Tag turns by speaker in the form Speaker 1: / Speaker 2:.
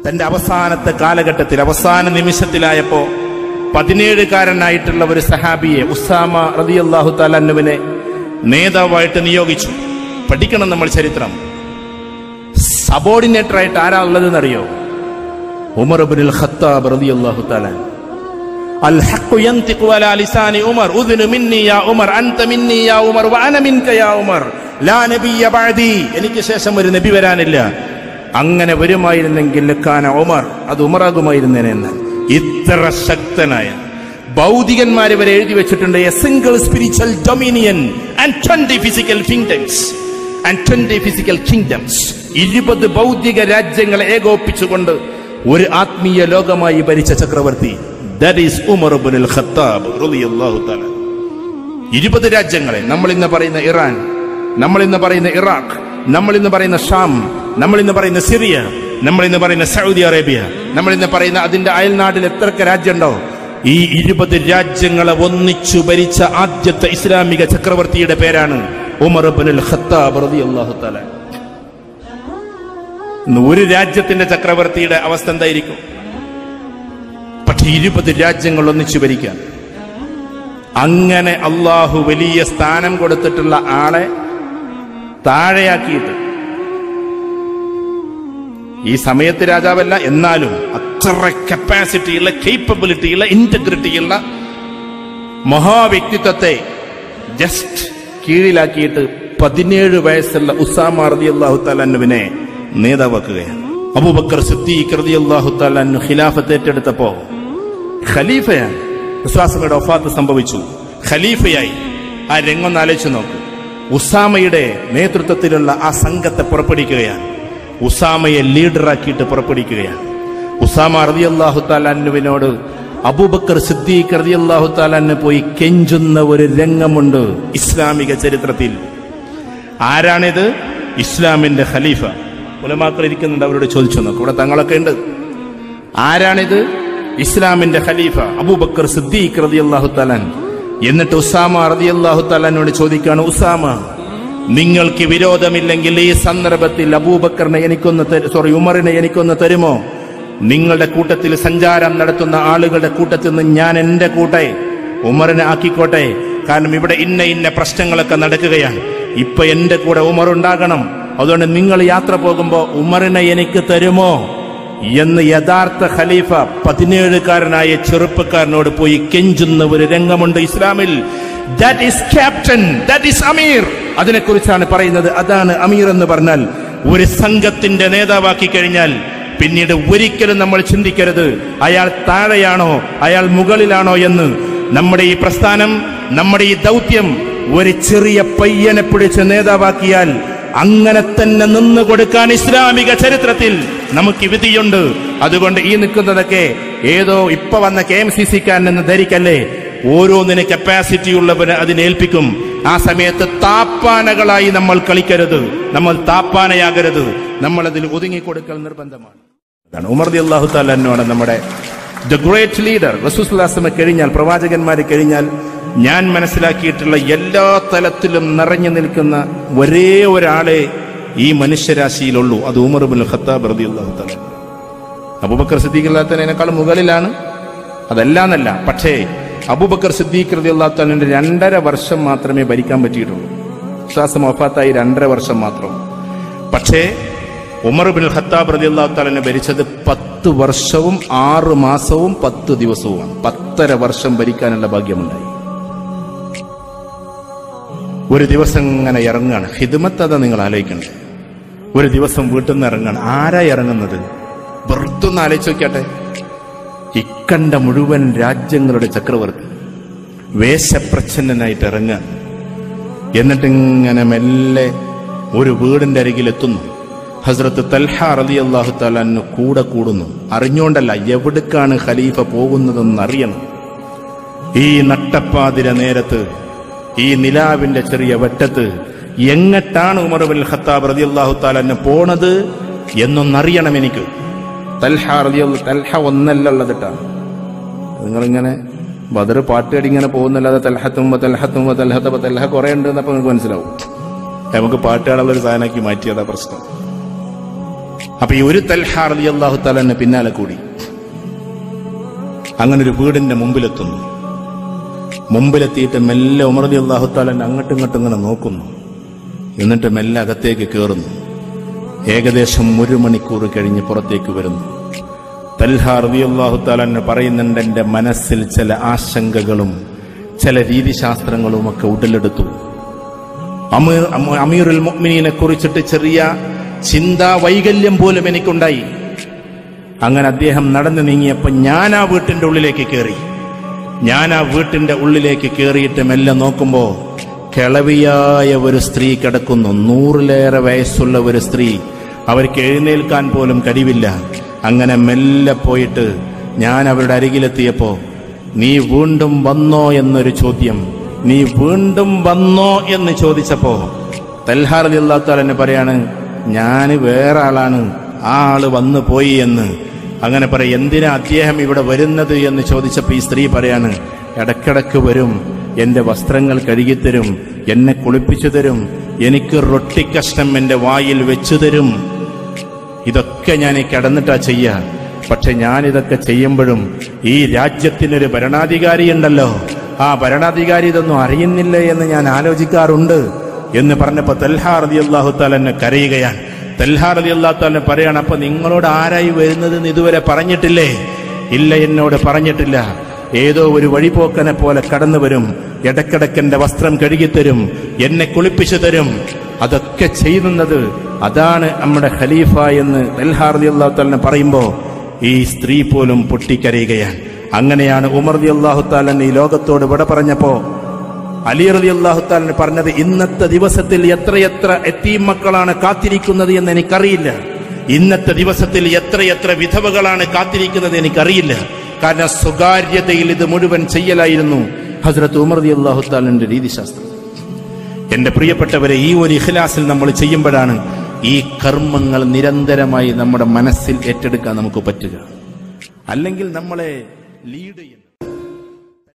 Speaker 1: തന്റെ അവസാനത്തെ കാലഘട്ടത്തിൽ അവസാന നിമിഷത്തിലായപ്പോ പതിനേഴുകാരനായിട്ടുള്ള ഒരു സഹാബിയെ ഉസാമ റളിയല്ലാഹു താലന്നുവിനെ നേതാവായിട്ട് നിയോഗിച്ചു പഠിക്കണം നമ്മൾ ചരിത്രം സബോർഡിനേറ്റർ ആയിട്ട് ആരാ ഉള്ളതെന്നറിയോ ഉമർ ഇബ്നുൽ ഖത്താബ് റളിയല്ലാഹു തആല അൽ ഹഖ് യൻതിഖു അലാ ലിസാനി ഉമർ ഉദ്നു മിന്നി യാ ഉമർ അൻത മിന്നി യാ ഉമർ വഅന മിൻക യാ ഉമർ ലാ നബിയ ബഅദി എനിക്ക് ശേഷം ഒരു നബി വരാനില്ല അങ്ങനെ വരുമായിരുന്നെങ്കിൽ കാന ഉമർ അത് ഉമറാകുമായിരുന്നേനെ എന്ന് ഇത്ര ശക്തനായ ഭൗതികന്മാര് വരെ എഴുതി വെച്ചിട്ടുണ്ട് a single spiritual dominion and twenty physical kingdoms and twenty physical kingdoms ഇരുപത് ഭൗതിക രാജ്യങ്ങളെ ഏകോപിച്ചുകൊണ്ട് ഒരു ആത്മീയ ലോകമായി ഭരിച്ച ചക്രവർത്തി that is Umar ibn al Khattab റളിയല്ലാഹു തആല ഇരുപത് രാജ്യങ്ങളെ നമ്മൾ ഇന്ന് പറയുന്ന ഇറാൻ നമ്മൾ ഇന്ന് പറയുന്ന ഇറാഖ് നമ്മൾ ഇന്ന് പറയുന്ന ഷാം നമ്മൾ ഇന്ന് പറയുന്ന സിറിയ നമ്മൾ ഇന്ന് പറയുന്ന സൗദി അറേബ്യ നമ്മൾ ഇന്ന് പറയുന്ന അതിന്റെ അയൽനാട്ടിൽ എത്രയൊക്കെ രാജ്യമുണ്ടോ ഈ ഇരുപത് രാജ്യങ്ങളെ ഒന്നിച്ചു ഭരിച്ച ആദ്യത്തെ ഇസ്ലാമിക ചക്രവർത്തിയുടെ പേരാണ് ഉമർ ഇബ്നുൽ ഖത്താബ് റളിയല്ലാഹു തആല ഇന്ന് ഒരു രാജ്യത്തിന്റെ ചക്രവർത്തിയുടെ അവസ്ഥ എന്തായിരിക്കും പക്ഷെ ഇരുപത് രാജ്യങ്ങൾ ഒന്നിച്ചു ഭരിക്കാൻ അങ്ങനെ അള്ളാഹു വലിയ സ്ഥാനം കൊടുത്തിട്ടുള്ള ആളെ താഴെയാക്കിയിട്ട് ഈ സമയത്ത് രാജാവല്ല എന്നാലും അത്ര കപ്പാസിറ്റി ഉള്ള കേപ്പബിലിറ്റി ഉള്ള ഇന്റഗ്രിറ്റി ഉള്ള മഹാവ്യക്തിത്വത്തെ ജസ്റ്റ് കീഴിലാക്കിയിട്ട് പതിനേഴ് വയസ്സുള്ള ഉസാമ റതി അള്ളാഹു താലന്നുവിനെ നേതാവാക്കുകയാണ് അബൂബക്കർ സിദ്ദീഖ് റതി അള്ളാഹു താലന്നു ഖിലാഫത്ത് ഏറ്റെടുത്തപ്പോ ഖലീഫയാണ് വിശ്വാസങ്ങളുടെ ഒഫാത്ത് സംഭവിച്ചു ഖലീഫയായി ആ രംഗം ഒന്ന് ആലോചിച്ച് നോക്കൂ ഉസാമയുടെ നേതൃത്വത്തിലുള്ള ആ സംഘത്തെ പുറപ്പെടുവിക്കുകയാണ് ഉസാമയെ ലീഡറാക്കിയിട്ട് പുറപ്പെടുവിക്കുകയാണ് ഉസാമ റതി അള്ളാഹു താലാന്നുവിനോട് അബൂബക്കർ സിദ്ദീഖ് റതി അള്ളാഹു താലാന്ന് പോയി കെഞ്ചുന്ന ഒരു രംഗമുണ്ട് ഇസ്ലാമിക ചരിത്രത്തിൽ ആരാണിത് ഇസ്ലാമിന്റെ ഖലീഫ ഉലമാക്കൾ ഇരിക്കുന്നുണ്ട് അവരോട് ചോദിച്ചു നോക്ക് ഇവിടെ തങ്ങളൊക്കെ ഉണ്ട് ആരാണിത് ഇസ്ലാമിന്റെ ഖലീഫ അബൂബക്കർ സിദ്ദീഖ് റതി അള്ളാഹു താലാൻ എന്നിട്ട് ഉസാമ റതി അള്ളാഹു താലാനോട് ചോദിക്കാണ് ഉസാമ നിങ്ങൾക്ക് വിരോധമില്ലെങ്കിൽ ഈ സന്ദർഭത്തിൽ അബൂബക്കറിനെ എനിക്കൊന്ന് തരു- സോറി ഉമറിനെ എനിക്കൊന്ന് തരുമോ നിങ്ങളുടെ കൂട്ടത്തിൽ സഞ്ചാരം നടത്തുന്ന ആളുകളുടെ കൂട്ടത്തിൽ നിന്ന് ഞാൻ എന്റെ കൂട്ടെ ഉമറിനെ ആക്കിക്കോട്ടെ കാരണം ഇവിടെ ഇന്ന ഇന്ന പ്രശ്നങ്ങളൊക്കെ നടക്കുകയാണ് ഇപ്പൊ എന്റെ കൂടെ ഉമർ ഉണ്ടാകണം അതുകൊണ്ട് നിങ്ങൾ യാത്ര പോകുമ്പോ ഉമറിനെ എനിക്ക് തരുമോ എന്ന് യഥാർത്ഥ ഖലീഫ പതിനേഴുകാരനായ ചെറുപ്പക്കാരനോട് പോയി കെഞ്ചുന്ന ഒരു രംഗമുണ്ട് ഇസ്ലാമിൽ that is captain that is അമീർ അതിനെക്കുറിച്ചാണ് പറയുന്നത് അതാണ് അമീർ എന്ന് പറഞ്ഞാൽ ഒരു സംഘത്തിന്റെ നേതാവാക്കി കഴിഞ്ഞാൽ പിന്നീട് ഒരിക്കലും നമ്മൾ ചിന്തിക്കരുത് അയാൾ താഴെയാണോ അയാൾ മുകളിലാണോ എന്ന് നമ്മുടെ ഈ പ്രസ്ഥാനം നമ്മുടെ ഈ ദൗത്യം ഒരു ചെറിയ പയ്യനെ പിടിച്ച് നേതാവാക്കിയാൽ അങ്ങനെ തന്നെ നിന്നു കൊടുക്കാൻ ഇസ്ലാമിക ചരിത്രത്തിൽ നമുക്ക് വിധിയുണ്ട് അതുകൊണ്ട് ഈ നിൽക്കുന്നതൊക്കെ ഏതോ ഇപ്പൊ വന്ന കെ എം സി സിക്കാരനെന്ന് ധരിക്കല്ലേ ഓരോന്നിന് കപ്പാസിറ്റി ഉള്ളവന് അതിനേൽപ്പിക്കും ആ സമയത്ത് താപ്പാനകളായി നമ്മൾ കളിക്കരുത് നമ്മൾ താപ്പാനയാകരുത് നമ്മൾ അതിൽ ഒതുങ്ങിക്കൊടുക്കൽ നിർബന്ധമാണ് അതാണ് ഉമർ ദി അള്ളാഹു താലാണ് നമ്മുടെ ദ ഗ്രേറ്റ് ലീഡർ റസൂസ്ലാസമ കഴിഞ്ഞാൽ പ്രവാചകന്മാര് കഴിഞ്ഞാൽ ഞാൻ മനസ്സിലാക്കിയിട്ടുള്ള എല്ലാ തലത്തിലും നിറഞ്ഞു നിൽക്കുന്ന ഒരേ ഒരാളെ ഈ മനുഷ്യരാശിയിലുള്ളൂ അത് ഉമർ ബിൻ ഖത്താബ് റതി അള്ളാഹു താല അബൂബക്കർ സിദ്ദീഖ് അള്ളാഹത്തേനേക്കാൾ മുകളിലാണ് അതല്ല എന്നല്ല പക്ഷേ അബൂബക്കർ സിദ്ദീഖ് റതി അള്ളാഹു താലിന്റെ രണ്ടര വർഷം മാത്രമേ ഭരിക്കാൻ പറ്റിയിട്ടുള്ളൂ വിശ്വാസം വഫാത്തായി രണ്ടര വർഷം മാത്രം പക്ഷേ ഉമർ ബിൻ ഖത്താബ് റതി അള്ളാഹു താലിനെ ഭരിച്ചത് പത്ത് വർഷവും ആറ് മാസവും പത്ത് ദിവസവുമാണ് പത്തര വർഷം ഭരിക്കാനുള്ള ഭാഗ്യമുണ്ടായി ഒരു ദിവസം ഇങ്ങനെ ഇറങ്ങാണ് ഹിദ്മത്ത് അതാ നിങ്ങൾ ആലോചിക്കണ്ടേ ഒരു ദിവസം വീട്ടിൽ നിന്ന് ഇറങ്ങാണ് ആരാ ഇറങ്ങുന്നത് വെറുതെ ഒന്ന് ആലോചിച്ച് നോക്കിയാട്ടെ ഇക്കണ്ട മുഴുവൻ രാജ്യങ്ങളുടെ ചക്രവർത്തി വേഷപ്രച്ഛന്നനായിട്ട് ഇറങ്ങുക എന്നിട്ട് ഇങ്ങനെ മെല്ലെ ഒരു വീടിന്റെ അരികിൽ എത്തുന്നു ഹസ്രത്ത് തൽഹ റലി അള്ളാഹു താലാന്ന് കൂടെ കൂടുന്നു അറിഞ്ഞോണ്ടല്ല എവിടേക്കാണ് ഖലീഫ പോകുന്നതെന്ന് അറിയണം ഈ നട്ടപ്പാതിര നേരത്ത് ഈ നിലാവിന്റെ ചെറിയ വെട്ടത്ത് എങ്ങട്ടാണ് ഉമർ ബിൻ ഖത്താബ് റതി അള്ളാഹു താലാന്ന് പോണത് എന്നൊന്നറിയണം എനിക്ക് തൽഹ റതി തൽഹ ഒന്നല്ല ഉള്ളതിട്ടാണ് നിങ്ങളിങ്ങനെ ബദർ പാട്ടുകാടി ഇങ്ങനെ പോകുന്നല്ലാതെ തൽഹത്തുമ്പ തൽഹത്തുമ്പ തൽഹത്തപ്പ തൽഹ കുറെ ഉണ്ട് എന്നപ്പോ നിങ്ങൾക്ക് മനസ്സിലാവും നമുക്ക് പാട്ടുകാടുള്ള ഒരു സാധനമാക്കി മാറ്റിയതാ പ്രശ്നം അപ്പൊ ഈ ഒരു തൽഹാർ അലി അള്ളാഹു താലാന് പിന്നാലെ കൂടി അങ്ങനെ ഒരു വീടിന്റെ മുമ്പിലെത്തുന്നു മുമ്പിലെത്തിയിട്ട് മെല്ലെ ഉമർ അലി അള്ളാഹു താലാൻ അങ്ങോട്ടും ഇങ്ങോട്ടും ഇങ്ങനെ നോക്കുന്നു എന്നിട്ട് മെല്ലെ അകത്തേക്ക് കയറുന്നു ഏകദേശം ഒരു മണിക്കൂർ കഴിഞ്ഞ് പുറത്തേക്ക് വരുന്നു തൽഹാർ റളിയല്ലാഹു താലാൻ പറയുന്നുണ്ട് എന്റെ മനസ്സിൽ ചില ആശങ്കകളും ചില രീതിശാസ്ത്രങ്ങളും ഒക്കെ ഉടലെടുത്തു അമീർ അമ- അമീറുൽ മുഅ്മിനീനെ കുറിച്ചിട്ട് ചെറിയ ചിന്താ വൈകല്യം പോലും എനിക്കുണ്ടായി അങ്ങനെ അദ്ദേഹം നടന്നു നീങ്ങിയപ്പോ ഞാൻ ആ വീട്ടിന്റെ ഉള്ളിലേക്ക് കയറി ഞാൻ ആ വീട്ടിന്റെ ഉള്ളിലേക്ക് കയറിയിട്ട് മെല്ലെ നോക്കുമ്പോ കിളവിയായ ഒരു സ്ത്രീ കിടക്കുന്നു നൂറിലേറെ വയസ്സുള്ള ഒരു സ്ത്രീ അവർക്ക് എഴുന്നേൽക്കാൻ പോലും കഴിവില്ല അങ്ങനെ മെല്ലെ പോയിട്ട് ഞാൻ അവരുടെ അരികിലെത്തിയപ്പോ നീ വീണ്ടും വന്നോ എന്നൊരു ചോദ്യം നീ വീണ്ടും വന്നോ എന്ന് ചോദിച്ചപ്പോ തൽഹാർ അള്ളാഹുത്താലെന്നെ പറയാണ് ഞാൻ വേറെ ആളാണ് ആ ആള് വന്നു പോയി എന്ന് അങ്ങനെ പറയും എന്തിനാ അദ്ദേഹം ഇവിടെ വരുന്നത് എന്ന് ചോദിച്ചപ്പോ ഈ സ്ത്രീ പറയാണ് ഇടക്കിടക്ക് വരും എന്റെ വസ്ത്രങ്ങൾ കഴുകിത്തരും എന്നെ കുളിപ്പിച്ചു തരും എനിക്ക് റൊട്ടിക്കഷ്ണം എന്റെ വായിൽ വെച്ചു തരും ഇതൊക്കെ ഞാൻ ഈ കിടന്നിട്ടാ ചെയ്യാ പക്ഷെ ഞാൻ ഇതൊക്കെ ചെയ്യുമ്പോഴും ഈ രാജ്യത്തിനൊരു ഭരണാധികാരി ഉണ്ടല്ലോ ആ ഭരണാധികാരി ഇതൊന്നും അറിയുന്നില്ലേ എന്ന് ഞാൻ ആലോചിക്കാറുണ്ട് എന്ന് പറഞ്ഞപ്പോ തൽഹാർ റതി അള്ളാഹു താലെന്നെ കരയുകയാണ് തൽഹാർ റതി അള്ളാഹു താലെ പറയാണ് അപ്പൊ നിങ്ങളോട് ആരായി വരുന്നത് എന്ന് ഇതുവരെ പറഞ്ഞിട്ടില്ലേ ഇല്ല എന്നോട് പറഞ്ഞിട്ടില്ല ഏതോ ഒരു വഴിപോക്കനെ പോലെ കടന്നു വരും ഇടക്കിടക്കെന്റെ വസ്ത്രം കഴുകിത്തരും എന്നെ കുളിപ്പിച്ചു തരും അതൊക്കെ ചെയ്യുന്നത് അതാണ് നമ്മുടെ ഖലീഫ എന്ന് തൽഹാർ റതി അള്ളാഹു താലിനെ പറയുമ്പോ ഈ സ്ത്രീ പോലും പൊട്ടിക്കരയുകയാണ് അങ്ങനെയാണ് ഉമർ റതി അള്ളാഹു താലൻ ഈ ലോകത്തോട് വിട പറഞ്ഞപ്പോ അലി റലി അള്ളാഹുത്താലിന് പറഞ്ഞത് ഇന്നത്തെ ദിവസത്തിൽ എത്രയെത്ര എത്തീം മക്കളാണ് കാത്തിരിക്കുന്നത് എന്ന് എനിക്കറിയില്ല ഇന്നത്തെ ദിവസത്തിൽ എത്രയെത്ര വിധവകളാണ് കാത്തിരിക്കുന്നത് എനിക്കറിയില്ല കാരണം സ്വകാര്യതയിൽ ഇത് മുഴുവൻ ചെയ്യലായിരുന്നു ഹസ്രത്ത് ഉമർ റതി അള്ളാഹുത്താലിന്റെ രീതിശാസ്ത്രം എന്റെ പ്രിയപ്പെട്ടവരെ ഈ ഒരു ഇഖ്ലാസിൽ നമ്മൾ ചെയ്യുമ്പോഴാണ് ഈ കർമ്മങ്ങൾ നിരന്തരമായി നമ്മുടെ മനസ്സിൽ ഏറ്റെടുക്കാൻ നമുക്ക് പറ്റുക അല്ലെങ്കിൽ നമ്മളെ ലീഡ് ചെയ്യുന്ന